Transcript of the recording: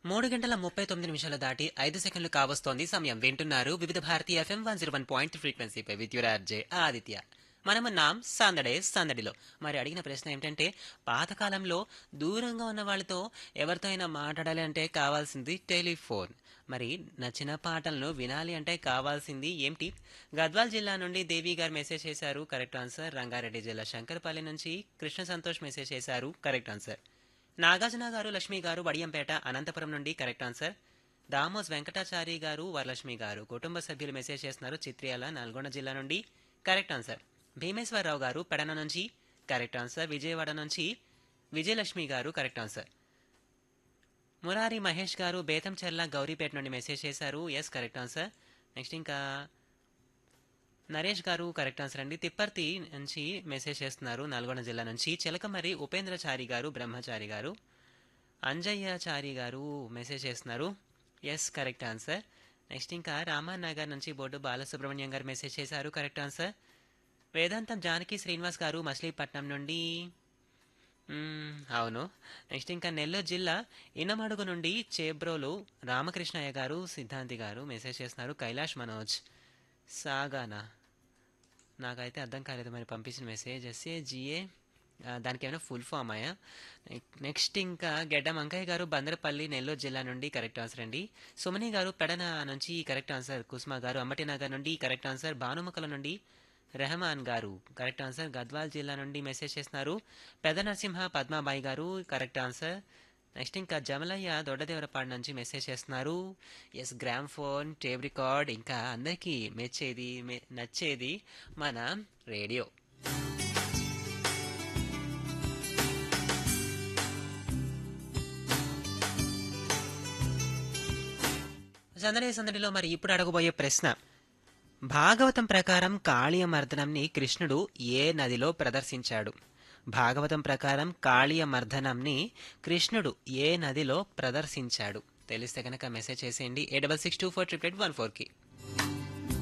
మూడు గంటల ముప్పై తొమ్మిది నిమిషాలు దాటి ఐదు సెకండ్లు కావస్తోంది సమయం వింటున్నారు Vividh Bharati FM one zero one point ఫ్రీక్వెన్సీపై విద్యురార్జే ఆదిత్య మనమున్నాం సందడే సందడిలో మరి అడిగిన ప్రశ్న ఏమిటంటే పాతకాలంలో దూరంగా ఉన్న వాళ్ళతో ఎవరితో అయినా మాట్లాడాలి అంటే కావాల్సింది టెలిఫోన్ మరి నచ్చిన పాటలను వినాలి అంటే కావాల్సింది ఏమిటి గద్వాల్ జిల్లా నుండి దేవి గారు మెసేజ్ చేశారు కరెక్ట్ ఆన్సర్ రంగారెడ్డి జిల్లా శంకరపల్లి నుంచి కృష్ణ సంతోష్ మెసేజ్ చేశారు కరెక్ట్ ఆన్సర్ నాగార్జున గారు లక్ష్మి గారు వడియంపేట అనంతపురం నుండి కరెక్ట్ ఆన్సర్ దామోస్ వెంకటాచారి గారు వరలక్ష్మి గారు కుటుంబ సభ్యులు మెసేజ్ చేస్తున్నారు చిత్రియాల నల్గొండ జిల్లా నుండి కరెక్ట్ ఆన్సర్ భీమేశ్వరరావు గారు పెడన నుంచి కరెక్ట్ ఆన్సర్ విజయవాడ నుంచి విజయలక్ష్మి గారు కరెక్ట్ ఆన్సర్ మురారి మహేష్ గారు బేతంచెర్ల గౌరీపేట నుండి మెసేజ్ చేశారు ఎస్ కరెక్ట్ ఆన్సర్ నెక్స్ట్ ఇంకా నరేష్ గారు కరెక్ట్ ఆన్సర్ అండి తిప్పర్తి నుంచి మెసేజ్ చేస్తున్నారు నల్గొండ జిల్లా నుంచి చిలకమరి ఉపేంద్రచారి గారు బ్రహ్మచారి గారు అంజయ్యచారి గారు మెసేజ్ చేస్తున్నారు ఎస్ కరెక్ట్ ఆన్సర్ నెక్స్ట్ ఇంకా రామానగర్ నుంచి బోర్డు బాలసుబ్రహ్మణ్యం గారు మెసేజ్ చేశారు కరెక్ట్ ఆన్సర్ వేదాంతం జానకి శ్రీనివాస్ గారు మచిలీపట్నం నుండి మ్మ్, అవును నెక్స్ట్ ఇంకా నెల్లూరు జిల్లా ఇనమడుగు నుండి చేబ్రోలు రామకృష్ణయ్య గారు సిద్ధాంతి గారు మెసేజ్ చేస్తున్నారు కైలాష్ మనోజ్ సాగానా నాకైతే అర్థం కాలేదు మరి పంపించిన మెసేజ్ ఎస్ఏ జిఏ దానికి ఏమైనా ఫుల్ ఫామ్ అయ్యా నెక్స్ట్ ఇంకా గెడ్డ మంకయ్య గారు బందరపల్లి నెల్లూరు జిల్లా నుండి కరెక్ట్ ఆన్సర్ అండి సుమని గారు పెడన నుంచి కరెక్ట్ ఆన్సర్ కుస్మా గారు అమ్మటి నగర్ నుండి కరెక్ట్ ఆన్సర్ భానుముఖల నుండి రెహమాన్ గారు కరెక్ట్ ఆన్సర్ గద్వాల్ జిల్లా నుండి మెసేజ్ చేస్తున్నారు పెద్ద నరసింహ పద్మాబాయి గారు కరెక్ట్ ఆన్సర్ నెక్స్ట్ ఇంకా జమలయ్య దొడ్డదేవరపాడు నుంచి మెసేజ్ చేస్తున్నారు yes gramophone tape record ఇంకా అందరికీ మెచ్చేది మె- నచ్చేది మన రేడియో సందడి సందడిలో మరి ఇప్పుడు అడగబోయే ప్రశ్న భాగవతం ప్రకారం కాళీయ మర్దనంని కృష్ణుడు ఏ నదిలో ప్రదర్శించాడు భాగవతం ప్రకారం కాళీయ మర్దనంని కృష్ణుడు ఏ నదిలో ప్రదర్శించాడు తెలిస్తే కనుక మెసేజ్ చేసేయండి A double six two four triple eight one ఫోర్కి